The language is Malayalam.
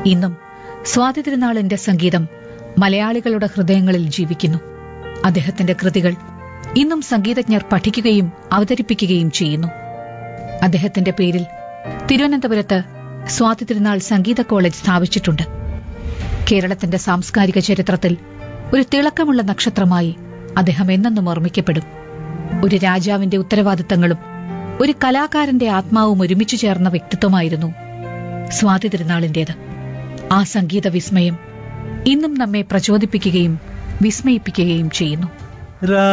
ഇന്നും സ്വാതി തിരുനാളിന്റെ സംഗീതം മലയാളികളുടെ ഹൃദയങ്ങളിൽ ജീവിക്കുന്നു അദ്ദേഹത്തിന്റെ കൃതികൾ ഇന്നും സംഗീതജ്ഞർ പഠിക്കുകയും അവതരിപ്പിക്കുകയും ചെയ്യുന്നു അദ്ദേഹത്തിന്റെ പേരിൽ തിരുവനന്തപുരത്ത് സ്വാതി തിരുനാൾ സംഗീത കോളേജ് സ്ഥാപിച്ചിട്ടുണ്ട് കേരളത്തിന്റെ സാംസ്കാരിക ചരിത്രത്തിൽ ഒരു തിളക്കമുള്ള നക്ഷത്രമായി അദ്ദേഹം എന്നെന്നും ഓർമ്മിക്കപ്പെടും ഒരു രാജാവിന്റെ ഉത്തരവാദിത്തങ്ങളും ഒരു കലാകാരന്റെ ആത്മാവും ഒരുമിച്ചു ചേർന്ന വ്യക്തിത്വമായിരുന്നു സ്വാതി തിരുനാളിന്റേത് ആ സംഗീത വിസ്മയം ഇന്നും നമ്മെ പ്രചോദിപ്പിക്കുകയും വിസ്മയിപ്പിക്കുകയും ചെയ്യുന്നു